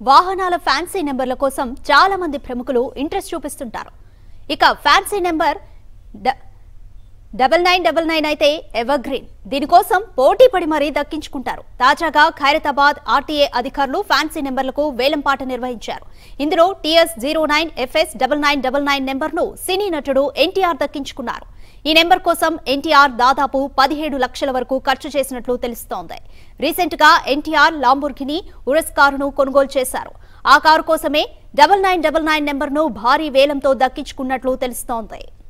వాహనాల ఫ్యాన్సీ నెంబర్ల కోసం చాలా మంది ప్రముఖులు ఇంట్రెస్ట్ చూపిస్తుంటారు ఇక ఫ్యాన్సీ నెంబర్ డ- డబల్ నైన్ డబల్ నైన్ అయితే ఎవర్ గ్రీన్ దీనికోసం పోటీ పడి మరీ దక్కించుకుంటారు తాజాగా ఖైరతాబాద్ ఆర్టీఏ అధికారులు ఫ్యాన్సీ నెంబర్లకు వేలంపాట నిర్వహించారు ఇందులో TS zero nine FS double nine double nine నెంబర్ను సినీ నటుడు ఎన్టీఆర్ దక్కించుకున్నారు ఈ నెంబర్ కోసం ఎన్టీఆర్ దాదాపు పదిహేడు లక్షల వరకు ఖర్చు చేసినట్లు తెలుస్తోంది రీసెంట్ గా ఎన్టీఆర్ లాంబోర్గిని ఉరస్ కారును కొనుగోలు చేశారు ఆ కారు కోసమే డబల్ నైన్ డబల్ నైన్ నెంబర్ను భారీ వేలంతో దక్కించుకున్నట్లు తెలుస్తోంది